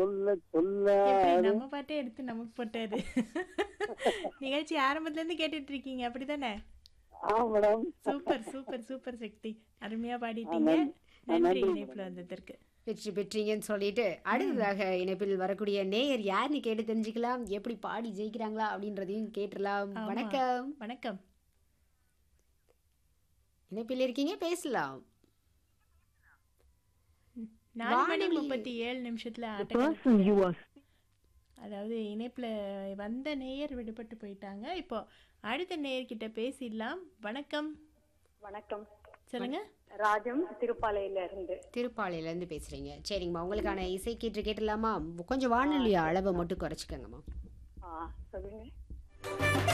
சொல்ல சொல்ல எப்படி நம்ம பாட்டே எடுத்து நமக்கு போட்டாரு நிகழ்ச்சி ஆரம்பத்துல இருந்து கேட்டுட்டு இருக்கீங்க அப்படிதானே ஆ madam super super super Sakthi அருமையா பாடிட்டீங்க நன்றி இணைப்புல வந்ததற்கு வெற்றி பெற்றீங்கன்னு சொல்லிட்டு அடுத்ததாக இணைப்பில் வரக்கூடிய நேயர் யாருன்னு கேட்டு தெரிஞ்சுக்கலாம் எப்படி பாடி ஜெயிக்கிறாங்களா அப்படின்றதையும் கேட்டுடலாம் ஆமா. வணக்கம் வணக்கம் இணைப்பில் இருக்கீங்க பேசலாம் நாலு மணி வானொலி- முப்பத்தி ஏழு நிமிஷத்துல The ஆட்டக்கார person you are அதாவது இணைப்புல வந்த நேயர் விடுபட்டு போயிட்டாங்க இப்போ அடுத்த நேயர்கிட்ட பேசிடலாம் வணக்கம் வணக்கம் சொல்லுங்க ராஜம் திருப்பாலையில இருந்து திருப்பாலையில இருந்து பேசுறீங்க சரிங்கம்மா உங்களுக்கான இசை கீற்று கேட்டுடலாமா கொஞ்சம் வானொலி அளவை மட்டும் குறைச்சிக்கங்கம்மா ஆ சொல்லுங்க